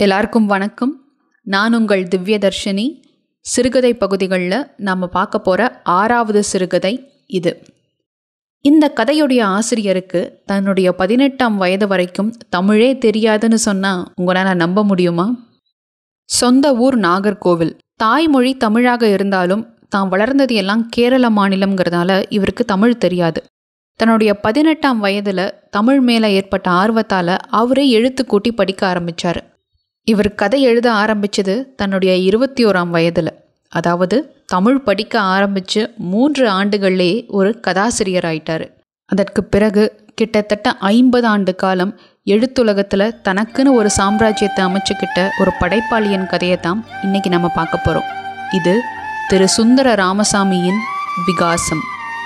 எல்லாருக்கும் வணக்கம் நான் உங்கள் திவ்யதர்ஷினி சிறுகதை பகுதிகளில் நாம் பார்க்க போகிற ஆறாவது சிறுகதை இது இந்த கதையுடைய ஆசிரியருக்கு தன்னுடைய பதினெட்டாம் வயது வரைக்கும் தமிழே தெரியாதுன்னு சொன்னால் உங்களால் நம்ப முடியுமா சொந்த ஊர் நாகர்கோவில் தாய்மொழி தமிழாக இருந்தாலும் தான் வளர்ந்தது எல்லாம் கேரள மாநிலங்கிறதால இவருக்கு தமிழ் தெரியாது தன்னுடைய பதினெட்டாம் வயதில் தமிழ் மேலே ஏற்பட்ட ஆர்வத்தால் அவரே எழுத்து கூட்டி படிக்க ஆரம்பித்தார் இவர் கதை எழுத ஆரம்பித்தது தன்னுடைய இருபத்தி ஓராம் வயதில் அதாவது தமிழ் படிக்க ஆரம்பித்து மூன்று ஆண்டுகள்லேயே ஒரு கதாசிரியர் ஆயிட்டார் அதற்கு பிறகு கிட்டத்தட்ட ஐம்பது ஆண்டு காலம் எழுத்துலகத்தில் தனக்குன்னு ஒரு சாம்ராஜ்யத்தை அமைச்சுக்கிட்ட ஒரு படைப்பாளியின் கதையை தான் இன்னைக்கு நம்ம பார்க்க போகிறோம் இது திரு சுந்தர ராமசாமியின் விகாசம்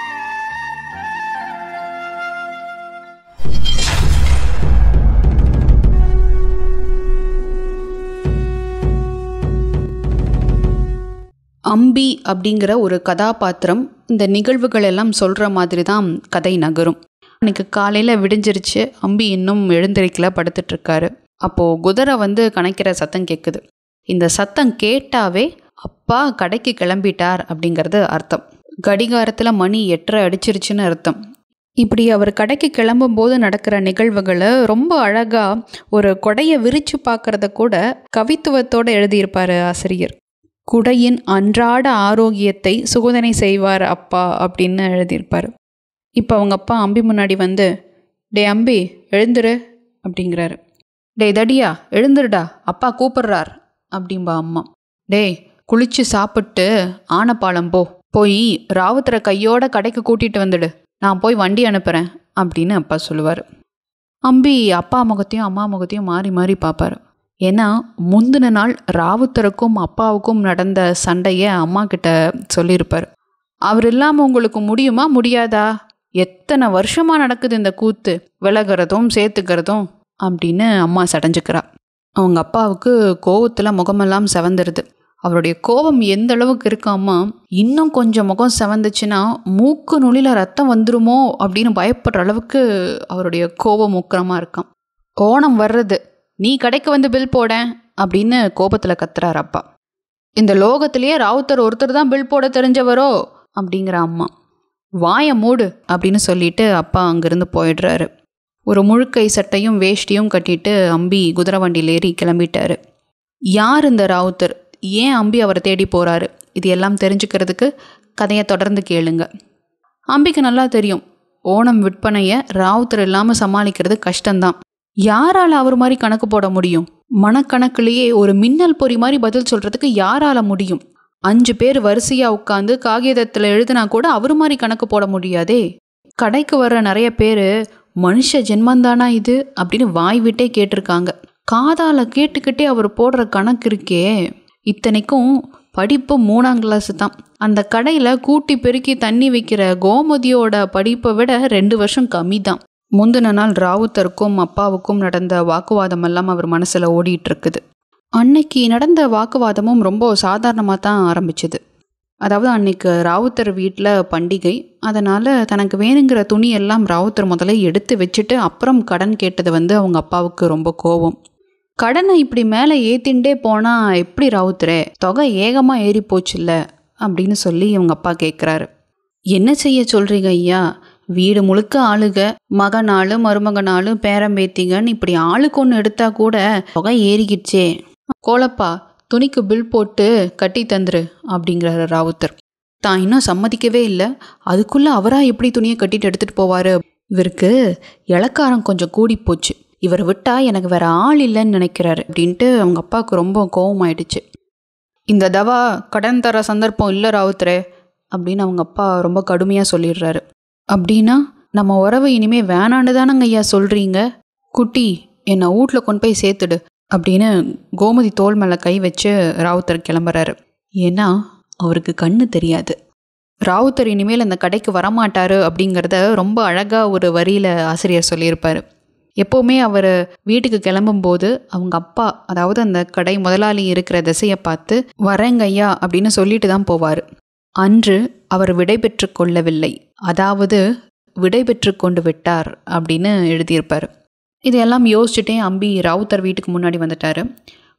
அம்பி அப்படிங்கிற ஒரு கதாபாத்திரம் இந்த நிகழ்வுகள் எல்லாம் சொல்கிற மாதிரி தான் கதை நகரும் அன்றைக்கி காலையில் விடிஞ்சிருச்சு அம்பி இன்னும் எழுந்திருக்கல படுத்துட்ருக்காரு அப்போது குதிரை வந்து கணக்கிற சத்தம் கேட்குது இந்த சத்தம் கேட்டாவே அப்பா கடைக்கு கிளம்பிட்டார் அப்படிங்கிறது அர்த்தம் கடிகாரத்தில் மணி எட்டரை அடிச்சிருச்சுன்னு அர்த்தம் இப்படி அவர் கடைக்கு கிளம்பும்போது நடக்கிற நிகழ்வுகளை ரொம்ப அழகாக ஒரு கொடையை விரித்து பார்க்குறத கூட கவித்துவத்தோடு எழுதியிருப்பார் ஆசிரியர் குடையின் அன்றாட ஆரோக்கியத்தை சுகோதனை செய்வார் அப்பா அப்படின்னு எழுதியிருப்பார் இப்போ அவங்க அப்பா அம்பி முன்னாடி வந்து டே அம்பி எழுந்துரு அப்படிங்கிறாரு டே தடியா எழுந்துருடா அப்பா கூப்பிட்றார் அப்படிம்பா அம்மா டேய் குளிச்சு சாப்பிட்டு ஆனப்பாலம் போ போய் ராவுத்தரை கையோட கடைக்கு கூட்டிகிட்டு வந்துடு நான் போய் வண்டி அனுப்புகிறேன் அப்படின்னு அப்பா சொல்லுவார் அம்பி அப்பா முகத்தையும் அம்மா முகத்தையும் மாறி மாறி பார்ப்பார் ஏன்னா முந்தின நாள் ராவுத்தருக்கும் அப்பாவுக்கும் நடந்த சண்டையை அம்மா கிட்ட சொல்லியிருப்பார் அவர் இல்லாமல் உங்களுக்கு முடியுமா முடியாதா எத்தனை வருஷமாக நடக்குது இந்த கூத்து விலகிறதும் சேர்த்துக்கிறதும் அப்படின்னு அம்மா சடைஞ்சுக்கிறா அவங்க அப்பாவுக்கு கோவத்தில் முகமெல்லாம் செவந்துருது அவருடைய கோபம் எந்த அளவுக்கு இருக்காமா இன்னும் கொஞ்சம் முகம் செவந்துச்சுன்னா மூக்கு நுழியில் ரத்தம் வந்துருமோ அப்படின்னு பயப்படுற அளவுக்கு அவருடைய கோபம் உக்கிரமாக இருக்கான் ஓணம் வர்றது நீ கடைக்கு வந்து பில் போட அப்படின்னு கோபத்தில் கத்துறாரு அப்பா இந்த லோகத்திலேயே ராவுத்தர் ஒருத்தர் தான் பில் போட தெரிஞ்சவரோ அப்படிங்கிற அம்மா வாய மூடு அப்படின்னு சொல்லிட்டு அப்பா அங்கேருந்து போயிடுறாரு ஒரு முழுக்கை சட்டையும் வேஷ்டியும் கட்டிட்டு அம்பி குதிரை வண்டியில் ஏறி கிளம்பிட்டாரு யார் இந்த ராவுத்தர் ஏன் அம்பி அவரை தேடி போகிறாரு இது எல்லாம் தெரிஞ்சுக்கிறதுக்கு கதையை தொடர்ந்து கேளுங்க அம்பிக்கு நல்லா தெரியும் ஓணம் விற்பனையை ராவுத்தர் இல்லாமல் சமாளிக்கிறது கஷ்டம்தான் யாரால் அவர் மாதிரி கணக்கு போட முடியும் மனக்கணக்குலேயே ஒரு மின்னல் பொறி மாதிரி பதில் சொல்கிறதுக்கு யாரால முடியும் அஞ்சு பேர் வரிசையாக உட்காந்து காகிதத்தில் எழுதினா கூட அவர் மாதிரி கணக்கு போட முடியாதே கடைக்கு வர்ற நிறைய பேர் மனுஷ ஜென்மந்தானா இது அப்படின்னு வாய் விட்டே கேட்டிருக்காங்க காதால் கேட்டுக்கிட்டே அவர் போடுற கணக்கு இருக்கே இத்தனைக்கும் படிப்பு மூணாம் கிளாஸ் தான் அந்த கடையில் கூட்டி பெருக்கி தண்ணி வைக்கிற கோமதியோட படிப்பை விட ரெண்டு வருஷம் கம்மி தான் முந்தின நாள் ராவுத்தருக்கும் அப்பாவுக்கும் நடந்த வாக்குவாதம் எல்லாம் அவர் மனசில் ஓடிட்டு இருக்குது அன்னைக்கு நடந்த வாக்குவாதமும் ரொம்ப சாதாரணமாக தான் ஆரம்பிச்சுது அதாவது அன்னைக்கு ராவுத்தர் வீட்டில் பண்டிகை அதனால் தனக்கு வேணுங்கிற துணி எல்லாம் ராவுத்தர் முதல்ல எடுத்து வச்சுட்டு அப்புறம் கடன் கேட்டது வந்து அவங்க அப்பாவுக்கு ரொம்ப கோவம் கடனை இப்படி மேலே ஏற்றிண்டே போனால் எப்படி ராவுத்தரே தொகை ஏகமாக ஏறி போச்சுல்ல அப்படின்னு சொல்லி அவங்க அப்பா கேட்குறாரு என்ன செய்ய சொல்கிறீங்க ஐயா வீடு முழுக்க ஆளுக மகனாலு மருமகனாலு பேரம்பேத்திங்கன்னு இப்படி ஆளுக்கு ஒன்று எடுத்தா கூட தொகை ஏறிக்கிச்சே கோலப்பா துணிக்கு பில் போட்டு கட்டி தந்துரு அப்படிங்கிறாரு ராவுத்தர் தான் இன்னும் சம்மதிக்கவே இல்லை அதுக்குள்ளே அவராக எப்படி துணியை கட்டிட்டு எடுத்துகிட்டு போவார் இவருக்கு இலக்காரம் கொஞ்சம் கூடி போச்சு இவர் விட்டா எனக்கு வேற ஆள் இல்லைன்னு நினைக்கிறாரு அப்படின்ட்டு அவங்க அப்பாவுக்கு ரொம்ப கோபம் ஆயிடுச்சு இந்த தவா கடன் தர சந்தர்ப்பம் இல்லை ராவுத்தரே அப்படின்னு அவங்க அப்பா ரொம்ப கடுமையாக சொல்லிடுறாரு அப்படின்னா நம்ம உறவு இனிமே வேணான்னு தானங்க ஐயா சொல்கிறீங்க குட்டி என்னை வீட்டில் கொண்டு போய் சேர்த்துடு அப்படின்னு கோமதி தோல் மேலே கை வச்சு ராவுத்தர் கிளம்புறாரு ஏன்னா அவருக்கு கண்ணு தெரியாது ராவுத்தர் இனிமேல் அந்த கடைக்கு வரமாட்டாரு அப்படிங்கிறத ரொம்ப அழகாக ஒரு வரியில் ஆசிரியர் சொல்லியிருப்பார் எப்போவுமே அவர் வீட்டுக்கு கிளம்பும்போது அவங்க அப்பா அதாவது அந்த கடை முதலாளி இருக்கிற திசையை பார்த்து வரேங்க ஐயா அப்படின்னு சொல்லிட்டு தான் போவார் அன்று அவர் விடைபெற்று கொள்ளவில்லை அதாவது விடைபெற்று கொண்டு விட்டார் அப்படின்னு எழுதியிருப்பார் இதையெல்லாம் யோசிச்சுட்டே அம்பி ராவுத்தர் வீட்டுக்கு முன்னாடி வந்துட்டார்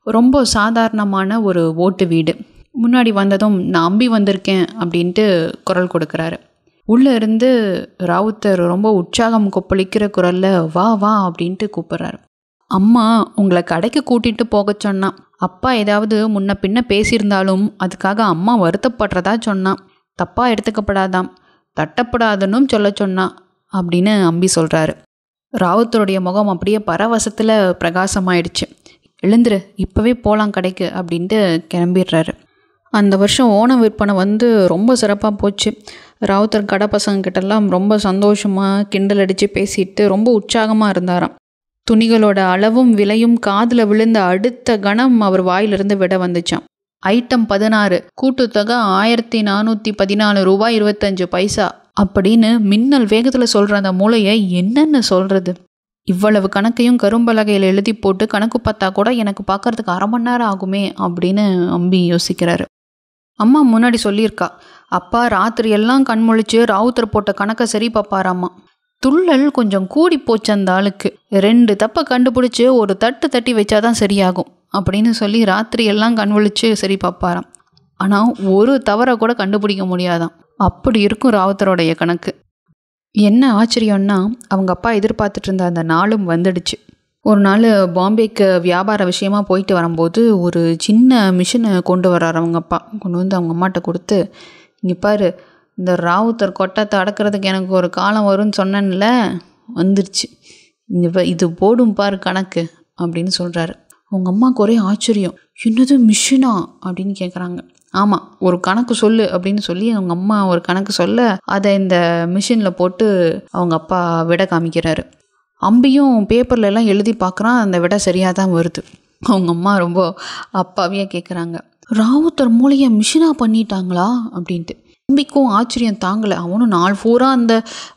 ரொம்ப சாதாரணமான ஒரு ஓட்டு வீடு முன்னாடி வந்ததும் நான் அம்பி வந்திருக்கேன் அப்படின்ட்டு குரல் கொடுக்குறாரு உள்ளே இருந்து ராவுத்தர் ரொம்ப உற்சாகம் கொப்பளிக்கிற குரலில் வா வா அப்படின்ட்டு கூப்பிட்றாரு அம்மா உங்களை கடைக்கு கூட்டிகிட்டு போக சொன்னான் அப்பா ஏதாவது முன்ன பின்ன பேசியிருந்தாலும் அதுக்காக அம்மா வருத்தப்படுறதா சொன்னான் தப்பாக எடுத்துக்கப்படாதாம் தட்டப்படாதுன்னும் சொல்ல சொன்னான் அப்படின்னு அம்பி சொல்கிறாரு ராவுத்தருடைய முகம் அப்படியே பரவசத்தில் பிரகாசமாயிடுச்சு எழுந்துரு இப்போவே போகலாம் கடைக்கு அப்படின்ட்டு கிளம்பிடுறாரு அந்த வருஷம் ஓணம் விற்பனை வந்து ரொம்ப சிறப்பாக போச்சு ராவுத்தர் கடை பசங்கக்கிட்டெல்லாம் ரொம்ப சந்தோஷமாக கிண்டல் அடித்து பேசிட்டு ரொம்ப உற்சாகமாக இருந்தாராம் துணிகளோட அளவும் விலையும் காதில் விழுந்த அடுத்த கணம் அவர் வாயிலிருந்து விட வந்துச்சான் ஐட்டம் பதினாறு கூட்டுத்தொகை ஆயிரத்தி நானூற்றி பதினாலு ரூபாய் இருபத்தஞ்சு பைசா அப்படின்னு மின்னல் வேகத்தில் சொல்கிற அந்த மூளையை என்னென்னு சொல்கிறது இவ்வளவு கணக்கையும் கரும்பலகையில் எழுதி போட்டு கணக்கு பார்த்தா கூட எனக்கு பார்க்கறதுக்கு அரை மணி நேரம் ஆகுமே அப்படின்னு அம்பி யோசிக்கிறாரு அம்மா முன்னாடி சொல்லியிருக்கா அப்பா ராத்திரி எல்லாம் கண்முழிச்சு ராவுத்தர் போட்ட கணக்கை சரி பார்ப்பாராம்மா துள்ளல் கொஞ்சம் கூடி போச்சு அந்த ஆளுக்கு ரெண்டு தப்பை கண்டுபிடிச்சி ஒரு தட்டு தட்டி வச்சாதான் சரியாகும் அப்படின்னு சொல்லி ராத்திரி எல்லாம் கண் விழிச்சு சரி பார்ப்பாராம் ஆனால் ஒரு தவறை கூட கண்டுபிடிக்க முடியாதாம் அப்படி இருக்கும் ராவுத்தரோடைய கணக்கு என்ன ஆச்சரியம்னா அவங்க அப்பா எதிர்பார்த்துட்டு இருந்த அந்த நாளும் வந்துடுச்சு ஒரு நாள் பாம்பேக்கு வியாபார விஷயமா போயிட்டு வரும்போது ஒரு சின்ன மிஷினை கொண்டு வர்றாரு அவங்க அப்பா கொண்டு வந்து அவங்க அம்மாட்ட கொடுத்து இங்கே பாரு இந்த ராவுத்தர் கொட்டத்தை அடக்கிறதுக்கு எனக்கு ஒரு காலம் வரும்னு சொன்னேன்ல வந்துருச்சு இங்க இது போடும் பாரு கணக்கு அப்படின்னு சொல்கிறாரு அவங்க அம்மாவுக்கு ஒரே ஆச்சரியம் என்னது மிஷினா அப்படின்னு கேட்குறாங்க ஆமாம் ஒரு கணக்கு சொல்லு அப்படின்னு சொல்லி அவங்க அம்மா ஒரு கணக்கு சொல்ல அதை இந்த மிஷினில் போட்டு அவங்க அப்பா விட காமிக்கிறாரு அம்பியும் பேப்பர்ல எல்லாம் எழுதி பார்க்குறான் அந்த விட சரியாக தான் வருது அவங்க அம்மா ரொம்ப அப்பாவியாக கேட்குறாங்க ராவுத்தர் மூளையை மிஷினாக பண்ணிட்டாங்களா அப்படின்ட்டு அம்பிக்கும் ஆச்சரியம் தாங்கலை அவனும் நாள் பூரா அந்த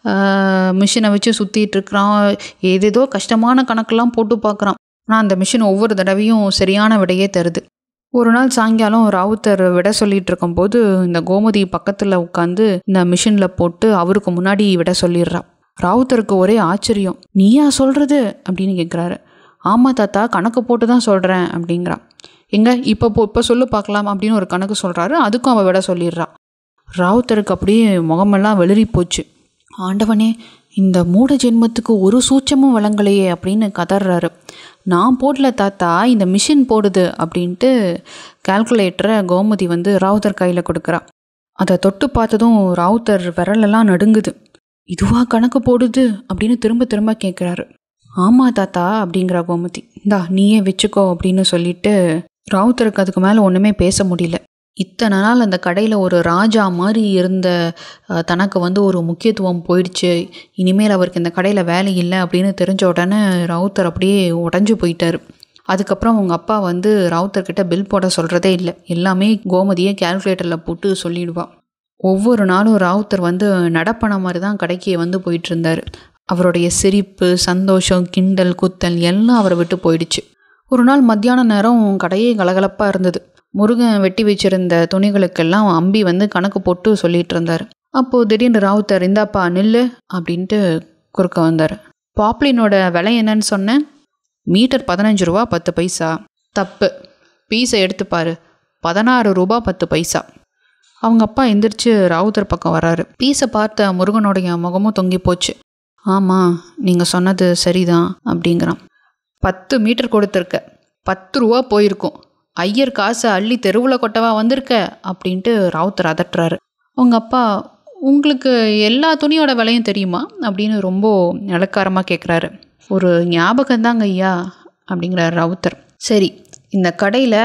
மிஷினை வச்சு சுற்றிட்டு இருக்கிறான் ஏதேதோ கஷ்டமான கணக்கெல்லாம் போட்டு பார்க்குறான் ஆனால் அந்த மிஷின் ஒவ்வொரு தடவையும் சரியான விடையே தருது ஒரு நாள் சாயங்காலம் ராவுத்தர் விட சொல்லிட்டு இருக்கும்போது இந்த கோமதி பக்கத்தில் உட்காந்து இந்த மிஷினில் போட்டு அவருக்கு முன்னாடி விட சொல்லிடுறான் ராவுத்தருக்கு ஒரே ஆச்சரியம் நீயா சொல்கிறது அப்படின்னு கேட்குறாரு ஆமாம் தாத்தா கணக்கு போட்டு தான் சொல்கிறேன் அப்படிங்கிறான் எங்க இப்போ போ இப்போ சொல்லு பார்க்கலாம் அப்படின்னு ஒரு கணக்கு சொல்கிறாரு அதுக்கும் அவள் விட சொல்லிடுறா ராவுத்தருக்கு அப்படியே முகமெல்லாம் வெளிரி போச்சு ஆண்டவனே இந்த மூட ஜென்மத்துக்கு ஒரு சூச்சமும் வழங்கலையே அப்படின்னு கதறாரு நான் போடல தாத்தா இந்த மிஷின் போடுது அப்படின்ட்டு கால்குலேட்டரை கோமதி வந்து ராவுத்தர் கையில் கொடுக்குறா அதை தொட்டு பார்த்ததும் ராவுத்தர் விரலெல்லாம் நடுங்குது இதுவா கணக்கு போடுது அப்படின்னு திரும்ப திரும்ப கேட்குறாரு ஆமா தாத்தா அப்படிங்கிற கோமதி இந்தா நீயே வச்சுக்கோ அப்படின்னு சொல்லிட்டு ராவுத்தருக்கு அதுக்கு மேலே ஒன்றுமே பேச முடியல இத்தனை நாள் அந்த கடையில் ஒரு ராஜா மாதிரி இருந்த தனக்கு வந்து ஒரு முக்கியத்துவம் போயிடுச்சு இனிமேல் அவருக்கு இந்த கடையில் வேலை இல்லை அப்படின்னு தெரிஞ்ச உடனே ராவுத்தர் அப்படியே உடஞ்சி போயிட்டார் அதுக்கப்புறம் அவங்க அப்பா வந்து ராவுத்தர்கிட்ட பில் போட சொல்கிறதே இல்லை எல்லாமே கோமதியை கேல்குலேட்டரில் போட்டு சொல்லிடுவா ஒவ்வொரு நாளும் ராவுத்தர் வந்து நடப்பன மாதிரி தான் கடைக்கு வந்து போயிட்டு இருந்தார் அவருடைய சிரிப்பு சந்தோஷம் கிண்டல் குத்தல் எல்லாம் அவரை விட்டு போயிடுச்சு ஒரு நாள் மத்தியான நேரம் கடையே கலகலப்பாக இருந்தது முருகன் வெட்டி வச்சிருந்த துணிகளுக்கெல்லாம் அம்பி வந்து கணக்கு போட்டு சொல்லிட்டு இருந்தார் அப்போது திடீர்னு ராவுத்தர் இந்தாப்பா நில்லு அப்படின்ட்டு குறுக்க வந்தார் பாப்ளினோட விலை என்னன்னு சொன்னேன் மீட்டர் பதினஞ்சு ரூபா பத்து பைசா தப்பு பீஸை எடுத்துப்பாரு பதினாறு ரூபா பத்து பைசா அவங்க அப்பா எந்திரிச்சு ராவுத்தர் பக்கம் வராரு பீஸை பார்த்த முருகனுடைய முகமும் தொங்கி போச்சு ஆமாம் நீங்கள் சொன்னது சரிதான் அப்படிங்கிறான் பத்து மீட்டர் கொடுத்துருக்க பத்து ரூபா போயிருக்கும் ஐயர் காசை அள்ளி தெருவில் கொட்டவா வந்திருக்க அப்படின்ட்டு ராவுத்தர் அதட்டுறாரு உங்க அப்பா உங்களுக்கு எல்லா துணியோட விலையும் தெரியுமா அப்படின்னு ரொம்ப நிலக்காரமாக கேட்குறாரு ஒரு ஞாபகம் தாங்க ஐயா அப்படிங்கிறார் ராவுத்தர் சரி இந்த கடையில்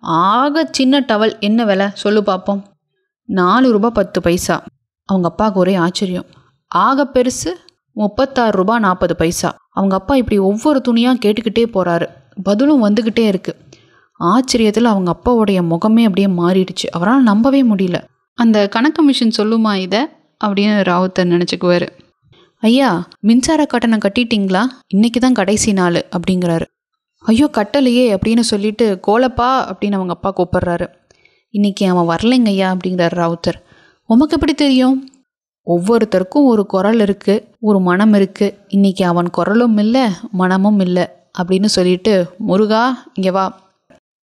ஆக சின்ன டவல் என்ன விலை சொல்லு பார்ப்போம் நாலு ரூபா பத்து பைசா அவங்க அப்பாவுக்கு ஒரே ஆச்சரியம் ஆக பெருசு முப்பத்தாறு ரூபா நாற்பது பைசா அவங்க அப்பா இப்படி ஒவ்வொரு துணியாக கேட்டுக்கிட்டே போகிறாரு பதிலும் வந்துக்கிட்டே இருக்குது ஆச்சரியத்தில் அவங்க அப்பாவுடைய முகமே அப்படியே மாறிடுச்சு அவரால் நம்பவே முடியல அந்த கணக்கு மிஷின் சொல்லுமா இதை அப்படின்னு ராவுத்தர் நினச்சிக்குவார் ஐயா மின்சார கட்டணம் கட்டிட்டீங்களா இன்னைக்கு தான் கடைசி நாள் அப்படிங்கிறாரு ஐயோ கட்டலையே அப்படின்னு சொல்லிட்டு கோலப்பா அப்படின்னு அவங்க அப்பா கூப்பிட்றாரு இன்னைக்கு அவன் வரலைங்க ஐயா அப்படிங்கிறாரு ராவுத்தர் உமக்கு எப்படி தெரியும் ஒவ்வொருத்தருக்கும் ஒரு குரல் இருக்குது ஒரு மனம் இருக்குது இன்னைக்கு அவன் குரலும் இல்லை மனமும் இல்லை அப்படின்னு சொல்லிட்டு முருகா இங்கே வா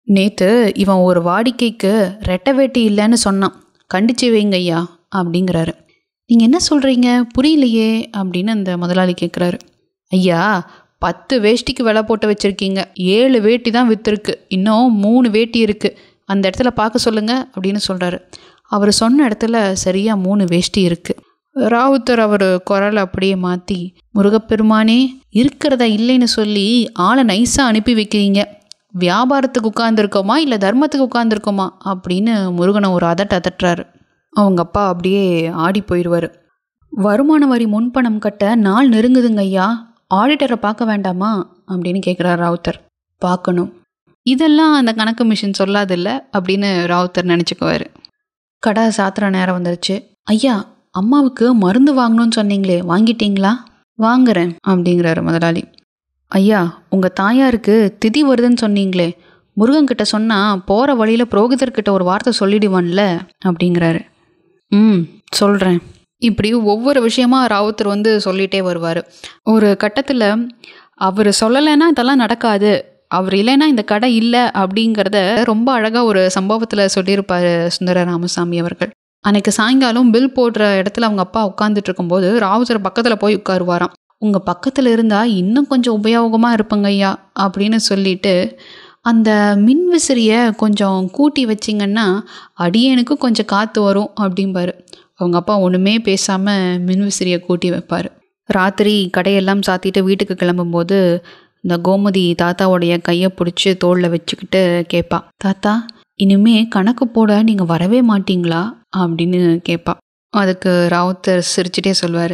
நேற்று இவன் ஒரு வாடிக்கைக்கு ரெட்டை வேட்டி இல்லைன்னு சொன்னான் கண்டிச்சு வைங்க ஐயா அப்படிங்கிறாரு நீங்கள் என்ன சொல்கிறீங்க புரியலையே அப்படின்னு அந்த முதலாளி கேட்குறாரு ஐயா பத்து வேஷ்டிக்கு விலை போட்டு வச்சுருக்கீங்க ஏழு வேட்டி தான் விற்றுருக்கு இன்னும் மூணு வேட்டி இருக்குது அந்த இடத்துல பார்க்க சொல்லுங்க அப்படின்னு சொல்கிறாரு அவர் சொன்ன இடத்துல சரியாக மூணு வேஷ்டி இருக்குது ராவுத்தர் அவர் குரலை அப்படியே மாற்றி முருகப்பெருமானே இருக்கிறதா இல்லைன்னு சொல்லி ஆளை நைஸாக அனுப்பி வைக்கிறீங்க வியாபாரத்துக்கு உட்காந்துருக்கோமா இல்லை தர்மத்துக்கு உட்காந்துருக்கோமா அப்படின்னு முருகனை ஒரு அதட்ட அதட்டுறாரு அவங்க அப்பா அப்படியே ஆடி போயிடுவார் வருமான வரி முன்பணம் கட்ட நாள் நெருங்குதுங்க ஐயா ஆடிட்டரை பார்க்க வேண்டாமா அப்படின்னு கேட்குறாரு ராவுத்தர் பார்க்கணும் இதெல்லாம் அந்த கணக்கு மிஷின் சொல்லாதில்ல அப்படின்னு ராவுத்தர் நினச்சிக்குவார் கடை சாத்துற நேரம் வந்துருச்சு ஐயா அம்மாவுக்கு மருந்து வாங்கணும்னு சொன்னீங்களே வாங்கிட்டீங்களா வாங்குறேன் அப்படிங்கிறாரு முதலாளி ஐயா உங்கள் தாயாருக்கு திதி வருதுன்னு சொன்னீங்களே முருகன்கிட்ட சொன்னால் போகிற வழியில் புரோகிதர்கிட்ட ஒரு வார்த்தை சொல்லிடுவான்ல அப்படிங்கிறாரு ம் சொல்கிறேன் இப்படி ஒவ்வொரு விஷயமா ராவுத்தர் வந்து சொல்லிகிட்டே வருவார் ஒரு கட்டத்தில் அவர் சொல்லலைன்னா இதெல்லாம் நடக்காது அவர் இல்லைன்னா இந்த கடை இல்லை அப்படிங்கிறத ரொம்ப அழகாக ஒரு சம்பவத்தில் சொல்லியிருப்பார் சுந்தர ராமசாமி அவர்கள் அன்னைக்கு சாயங்காலம் பில் போடுற இடத்துல அவங்க அப்பா உட்காந்துட்டு இருக்கும்போது ராவுத்தர் பக்கத்தில் போய் உட்காருவாராம் உங்கள் பக்கத்தில் இருந்தால் இன்னும் கொஞ்சம் உபயோகமாக இருப்பங்க ஐயா அப்படின்னு சொல்லிட்டு அந்த மின்விசிறியை கொஞ்சம் கூட்டி வச்சிங்கன்னா அடியனுக்கும் கொஞ்சம் காற்று வரும் அப்படிம்பாரு அவங்க அப்பா ஒன்றுமே பேசாமல் மின்விசிறியை கூட்டி வைப்பார் ராத்திரி கடையெல்லாம் சாத்திட்டு வீட்டுக்கு கிளம்பும்போது இந்த கோமதி தாத்தாவுடைய கையை பிடிச்சி தோளில் வச்சுக்கிட்டு கேட்பா தாத்தா இனிமே கணக்கு போட நீங்கள் வரவே மாட்டீங்களா அப்படின்னு கேட்பா அதுக்கு ராவுத்தர் சிரிச்சிட்டே சொல்வார்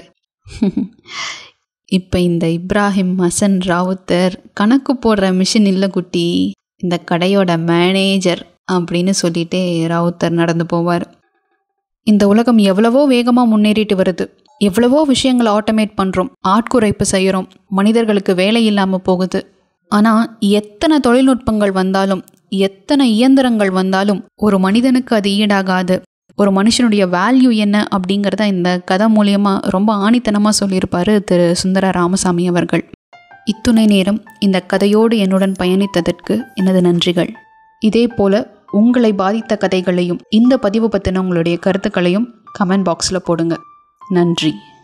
இப்போ இந்த இப்ராஹிம் ஹசன் ராவுத்தர் கணக்கு போடுற மிஷின் இல்லை குட்டி இந்த கடையோட மேனேஜர் அப்படின்னு சொல்லிட்டே ராவுத்தர் நடந்து போவார் இந்த உலகம் எவ்வளவோ வேகமாக முன்னேறிட்டு வருது எவ்வளவோ விஷயங்களை ஆட்டோமேட் பண்ணுறோம் ஆட்குறைப்பு செய்கிறோம் மனிதர்களுக்கு வேலை இல்லாமல் போகுது ஆனால் எத்தனை தொழில்நுட்பங்கள் வந்தாலும் எத்தனை இயந்திரங்கள் வந்தாலும் ஒரு மனிதனுக்கு அது ஈடாகாது ஒரு மனுஷனுடைய வேல்யூ என்ன அப்படிங்கிறத இந்த கதை மூலியமாக ரொம்ப ஆணித்தனமாக சொல்லியிருப்பாரு திரு சுந்தர ராமசாமி அவர்கள் இத்துணை நேரம் இந்த கதையோடு என்னுடன் பயணித்ததற்கு எனது நன்றிகள் இதே போல உங்களை பாதித்த கதைகளையும் இந்த பதிவு பற்றின உங்களுடைய கருத்துக்களையும் கமெண்ட் பாக்ஸில் போடுங்க நன்றி